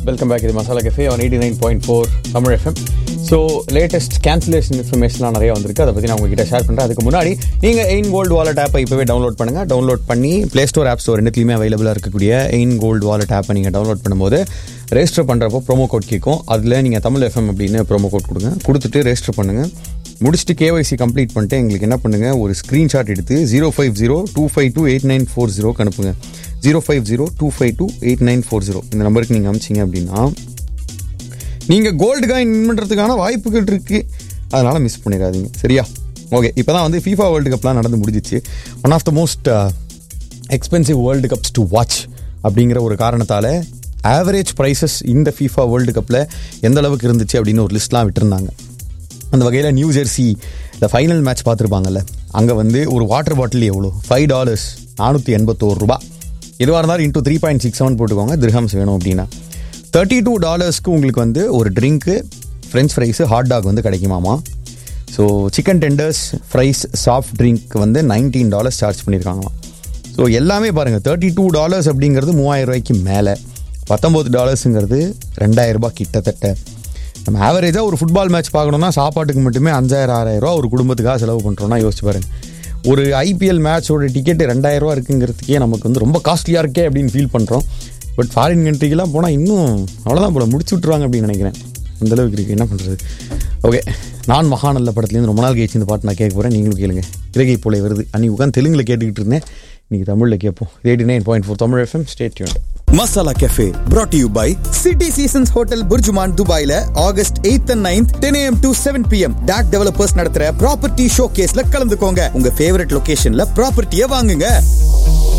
welcome back இது masala cafe on eighty nine point four Tamil FM so latest cancellation இன்ஃபர்மேஷன்லாம் நிறைய வந்திருக்கு அதை பற்றி நான் உங்ககிட்ட ஷேர் பண்ணுறேன் அதுக்கு முன்னாடி நீங்கள் எயின் கோல்டு வாலெட் ஆப்பை இப்போவே டவுன்லோட் பண்ணுங்கள் டவுன்லோட் பண்ணி ப்ளே ஸ்டோர் ஆப் ஸ்டோர் ரெண்டுத்துலையுமே அவைலபிளாக இருக்கக்கூடிய எயின் கோல்டு வாலெட் ஆப்பை நீங்கள் டவுன்லோட் பண்ணும்போது ரெஜிஸ்டர் பண்ணுறப்போ ப்ரோமோ கோட் கேட்கும் அதில் நீங்கள் தமிழ் எஃப்எம் அப்படின்னு ப்ரோமோ கோட் கொடுங்க கொடுத்துட்டு ரெஜிஸ்டர் பண்ணுங்கள் முடிச்சுட்டு கேஒய்சி கம்ப்ளீட் பண்ணிட்டு எங்களுக்கு என்ன பண்ணுங்கள் ஒரு ஸ்க்ரீன்ஷாட் எடுத்து zero five zero two five two eight nine four ஜீரோக்கு அனுப்புங்க zero five zero two five two eight nine four zero இந்த நம்பருக்கு நீங்கள் அனுப்பிச்சிங்க அப்படின்னா நீங்கள் கோல்டு காயின் வின் பண்ணுறதுக்கான வாய்ப்புகள் இருக்குது அதனால் மிஸ் பண்ணிடாதீங்க சரியா ஓகே இப்போ தான் வந்து ஃபீஃபா வேர்ல்டு கப்லாம் நடந்து முடிஞ்சிச்சு one of the most expensive world cups to watch அப்படிங்கிற ஒரு காரணத்தால் ஆவரேஜ் ப்ரைஸஸ் இந்த ஃபீஃபா வேர்ல்டு கப்பில் எந்த அளவுக்கு இருந்துச்சு அப்படின்னு ஒரு லிஸ்ட்லாம் விட்டுருந்தாங்க அந்த வகையில் நியூ ஜெர்சி இந்த ஃபைனல் மேட்ச் பார்த்துருப்பாங்கல்ல அங்கே வந்து ஒரு வாட்டர் பாட்டில் எவ்வளோ ஃபைவ் டாலர்ஸ் நானூற்றி எண்பத்தோரு ரூபா எதுவாக இருந்தாலும் into three point six seven போட்டுக்கோங்க திர்ஹம்ஸ் வேணும் அப்படின்னா தேர்ட்டி டூ டாலர்ஸ்க்கு உங்களுக்கு வந்து ஒரு ட்ரிங்க்கு ஃப்ரெஞ்ச் ஃப்ரைஸு ஹாட் டாக் வந்து கிடைக்குமாமா so chicken tenders fries soft drink வந்து நைன்டீன் டாலர்ஸ் சார்ஜ் பண்ணியிருக்காங்களாம் ஸோ எல்லாமே பாருங்கள் தேர்ட்டி டூ டாலர்ஸ் அப்படிங்கிறது மூவாயிரம் ரூபாய்க்கு மேலே பத்தொம்போது டாலர்ஸுங்கிறது ரெண்டாயிரம் ரூபாய் கிட்டத்தட்ட நம்ம ஆவரேஜாக ஒரு ஃபுட்பால் மேட்ச் பார்க்கணும்னா சாப்பாட்டுக்கு மட்டுமே அஞ்சாயிரம் ஆறாயிரம் ரூபா ஒரு குடும்பத்துக்காக செலவு பண்ணுறோம்னா யோசிச்சு பாருங்க ஒரு ஐபிஎல் மேட்சோட டிக்கெட் ரெண்டாயிரம் ரூபா இருக்குங்கிறதுக்கே நமக்கு வந்து ரொம்ப காஸ்ட்லியாக இருக்கே அப்படின்னு ஃபீல் பண்ணுறோம் பட் ஃபாரின் கண்ட்ரிக்கெலாம் போனால் இன்னும் அவ்வளோதான் போல முடிச்சு விட்ருவாங்க அப்படின்னு நினைக்கிறேன் அந்த அளவுக்கு இருக்குது என்ன பண்ணுறது ஓகே நான் மகாநல்ல படத்துலேருந்து ரொம்ப நாள் கழிச்சு இந்த பாட்டு நான் கேட்க போகிறேன் நீங்களும் கேளுங்க இலகை போல வருது அன்னைக்கு உட்காந்து தெலுங்கில் கேட்டுக்கிட்டு இருந்தேன் இன்னைக்கு தமிழில் கேட்போம் eighty nine point four Tamil FM state tune masala cafe brought to you by city seasons hotel Burjuman துபாயில August 8th and 9th 10 am to 7 pm டாக் டெவலப்பர்ஸ் நடத்துற ப்ராப்பர்ட்டி ஷோ கேஸ்ல கலந்துக்கோங்க உங்க ஃபேவரட் லொகேஷன்ல ப்ராப்பர்ட்டியை வாங்குங்க